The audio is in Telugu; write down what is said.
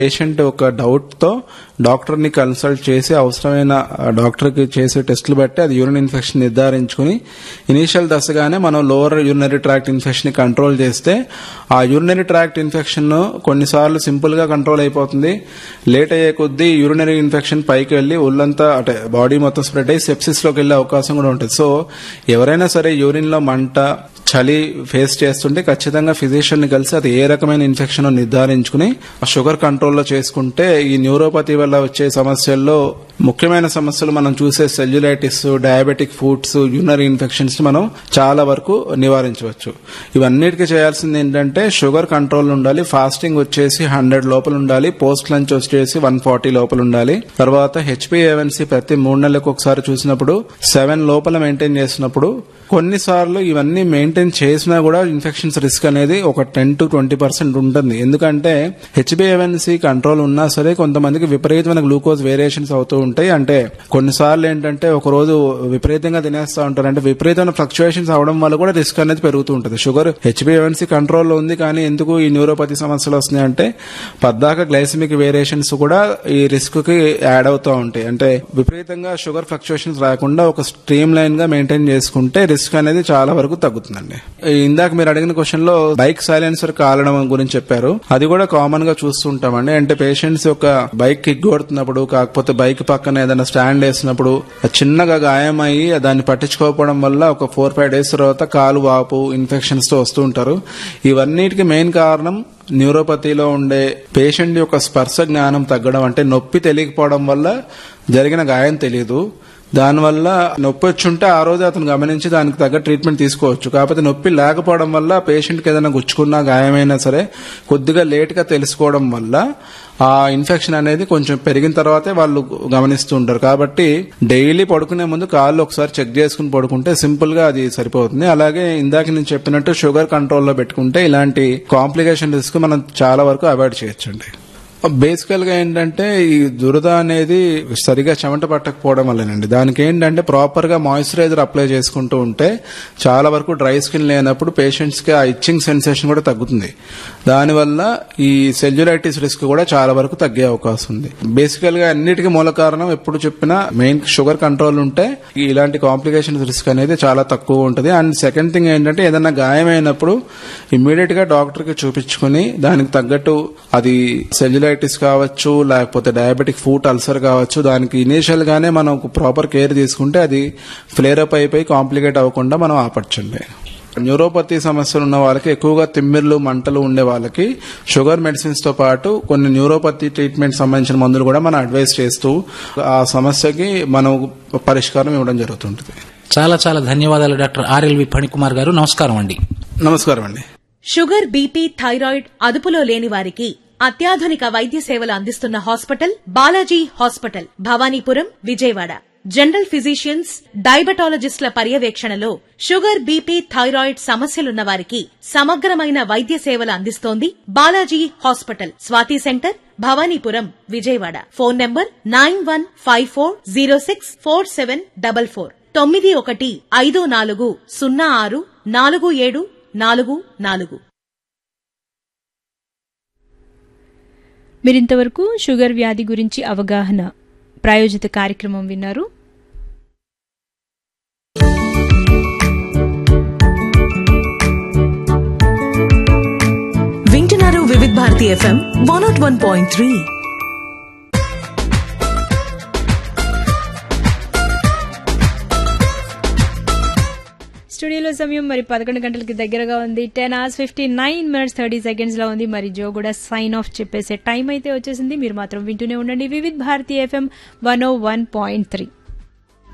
పేషెంట్ ఒక డౌట్ తో డాక్టర్ ని కన్సల్ట్ చేసి అవసరమైన డాక్టర్ కి చేసే టెస్టులు బట్టి అది యూరిన్ ఇన్ఫెక్షన్ నిర్ధారించుకుని ఇనీషియల్ దశగానే మనం లోవర్ యూరినరీ ట్రాక్ట్ ఇన్ఫెక్షన్ ని కంట్రోల్ చేస్తే ఆ యూరినరీ ట్రాక్ట్ ఇన్ఫెక్షన్ కొన్నిసార్లు సింపుల్ గా కంట్రోల్ అయిపోతుంది లేట్ అయ్యే కొద్దీ యూరినరీ ఇన్ఫెక్షన్ పైకి వెళ్లి ఒళ్ళంతా అంటే బాడీ మొత్తం స్ప్రెడ్ అయ్యి సెప్సిస్ లోకి వెళ్లే అవకాశం కూడా ఉంటుంది సో ఎవరైనా సరే యూరిన్ లో మంట చలి ఫేస్ చేస్తుంటే ఖచ్చితంగా ఫిజిషియన్ ని కలిసి అది ఏ రకమైన ఇన్ఫెక్షన్ నిర్ధారించుకుని ఆ షుగర్ కంట్రోల్లో చేసుకుంటే ఈ న్యూరోపతి వల్ల వచ్చే సమస్యల్లో ముఖ్యమైన సమస్యలు మనం చూసే cellulitis diabetic foods urinary infections మనం చాలా వరకు నివారించవచ్చు ఇవన్నిటికీ చేయాల్సింది ఏంటంటే షుగర్ కంట్రోల్ ఉండాలి ఫాస్టింగ్ వచ్చేసి హండ్రెడ్ లోపల ఉండాలి పోస్ట్ లంచ్ వచ్చేసి వన్ ఫార్టీ లోపల ఉండాలి తర్వాత హెచ్పిఏవన్సీ ప్రతి మూడు నెలలకు ఒకసారి చూసినప్పుడు సెవెన్ లోపల మెయింటైన్ చేసినప్పుడు కొన్నిసార్లు ఇవన్నీ మెయింటైన్ చేసినా కూడా ఇన్ఫెక్షన్స్ రిస్క్ అనేది ఒక టెన్ టు ట్వంటీ పర్సెంట్ ఉంటుంది ఎందుకంటే హెచ్బిఎవన్సీ కంట్రోల్ ఉన్నా సరే కొంతమందికి విపరీతమైన గ్లూకోజ్ వేరియేషన్స్ అవుతూ ఉంటాయి అంటే కొన్నిసార్లు ఏంటంటే ఒక రోజు విపరీతంగా తినేస్తా ఉంటారు అంటే విపరీతమైన ఫ్లక్చుయేషన్స్ అవడం వల్ల కూడా రిస్క్ అనేది పెరుగుతూ ఉంటుంది షుగర్ హెచ్బిఎవన్సీ కంట్రోల్లో ఉంది కానీ ఎందుకు ఈ న్యూరోపతి సమస్యలు వస్తున్నాయి అంటే పద్దాక గ్లైసమిక్ వేరియేషన్స్ కూడా ఈ రిస్క్ కి యాడ్ అవుతూ ఉంటాయి అంటే విపరీతంగా షుగర్ ఫ్లక్చుయేషన్స్ రాకుండా ఒక స్ట్రీమ్ లైన్ గా మెయింటైన్ చేసుకుంటే రిస్క్ అనేది చాలా వరకు తగ్గుతుందండి ఈ ఇందాక మీరు అడిగిన క్వశ్చన్ లో బైక్ సైలెన్సర్ కాలడం గురించి చెప్పారు అది కూడా కామన్ గా చూస్తుంటామండి అంటే పేషెంట్స్ యొక్క బైక్ కిక్ కొడుతున్నప్పుడు కాకపోతే బైక్ పక్కన ఏదైనా స్టాండ్ వేసినప్పుడు చిన్నగా గాయం అయ్యి దాన్ని పట్టించుకోకపోవడం వల్ల ఒక ఫోర్ ఫైవ్ డేస్ తర్వాత కాలు వాపు ఇన్ఫెక్షన్స్ తో వస్తూ ఉంటారు ఇవన్నిటికి మెయిన్ కారణం న్యూరోపతిలో ఉండే పేషెంట్ యొక్క స్పర్శ జ్ఞానం తగ్గడం అంటే నొప్పి తెలియకపోవడం వల్ల జరిగిన గాయం తెలియదు దానివల్ల నొప్పి వచ్చుంటే ఆ రోజు అతను గమనించి దానికి తగ్గ ట్రీట్మెంట్ తీసుకోవచ్చు కాకపోతే నొప్పి లేకపోవడం వల్ల పేషెంట్కి ఏదైనా గుచ్చుకున్నా గాయమైనా సరే కొద్దిగా లేట్గా తెలుసుకోవడం వల్ల ఆ ఇన్ఫెక్షన్ అనేది కొంచెం పెరిగిన తర్వాతే వాళ్ళు గమనిస్తూ ఉంటారు కాబట్టి డైలీ పడుకునే ముందు కాళ్ళు ఒకసారి చెక్ చేసుకుని పడుకుంటే సింపుల్ గా అది సరిపోతుంది అలాగే ఇందాక నేను చెప్పినట్టు షుగర్ కంట్రోల్లో పెట్టుకుంటే ఇలాంటి కాంప్లికేషన్ రిస్క్ మనం చాలా వరకు అవాయిడ్ చేయొచ్చండి బేసికల్ గా ఏంటంటే ఈ దురద అనేది సరిగా చెమట పట్టకపోవడం వల్లనండి దానికి ఏంటంటే ప్రాపర్ గా మాయిశ్చరైజర్ అప్లై చేసుకుంటూ ఉంటే చాలా వరకు డ్రై స్కిన్ లేనప్పుడు పేషెంట్స్ కి ఆ ఇచ్చింగ్ సెన్సేషన్ కూడా తగ్గుతుంది దానివల్ల ఈ సెల్యులైటిస్ రిస్క్ కూడా చాలా వరకు తగ్గే అవకాశం ఉంది బేసికల్ గా అన్నిటికీ మూల కారణం ఎప్పుడు చెప్పినా మెయిన్ షుగర్ కంట్రోల్ ఉంటే ఇలాంటి కాంప్లికేషన్స్ రిస్క్ అనేది చాలా తక్కువ ఉంటుంది అండ్ సెకండ్ థింగ్ ఏంటంటే ఏదైనా గాయమైనప్పుడు ఇమ్మీడియట్ గా డాక్టర్ కి చూపించుకుని దానికి తగ్గట్టు అది సెల్యులైటిస్ కావచ్చు లేకపోతే డయాబెటిక్ ఫుట్ అల్సర్ కావచ్చు దానికి ఇనీషియల్ గానే మనం ప్రాపర్ కేర్ తీసుకుంటే అది ఫ్లేరప్ అయిపోయి కాంప్లికేట్ అవ్వకుండా మనం ఆపచ్చండి న్యూరోపతి సమస్యలు ఉన్న వాళ్ళకి ఎక్కువగా తిమ్మిర్లు మంటలు ఉండే వాళ్ళకి షుగర్ మెడిసిన్స్ తో పాటు కొన్ని న్యూరోపతి ట్రీట్మెంట్ సంబంధించిన మందులు కూడా మనం అడ్వైస్ చేస్తూ ఆ సమస్యకి మనం పరిష్కారం ఇవ్వడం జరుగుతుంటుంది చాలా చాలా ధన్యవాదాలు డాక్టర్ ఆర్ఎల్వి ఫణికుమార్ గారు నమస్కారం అండి నమస్కారం అండి షుగర్ బీపీ థైరాయిడ్ అదుపులో లేని వారికి అత్యాధునిక వైద్య సేవలు అందిస్తున్న hospital Balaji hospital Bhavanipuram Vijayawada general physicians డయాబెటాలజిస్టుల పర్యవేక్షణలో షుగర్ బీపీ థైరాయిడ్ సమస్యలున్న వారికి సమగ్రమైన వైద్య సేవలు అందిస్తోంది Balaji hospital Swathi centre Bhavanipuram Vijayawada phone number nine one five four zero six four seven double four తొమ్మిది ఒకటి ఐదు నాలుగు సున్నా ఆరు నాలుగు ఏడు నాలుగు నాలుగు మీరింతవరకు షుగర్ వ్యాధి గురించి అవగాహన ప్రాయోజిత కార్యక్రమం విన్నారు వింటున్నారు Vividh Bharati FM one nought one point three స్టూడియోలో సమయం మరి పదకొండు గంటలకి దగ్గరగా ఉంది ten hours fifty nine minutes thirty seconds లో ఉంది మరి జో కూడా సైన్ ఆఫ్ చెప్పేసే టైం అయితే వచ్చేసింది మీరు మాత్రం వింటూనే ఉండండి Vividh Bharati FM one O one point three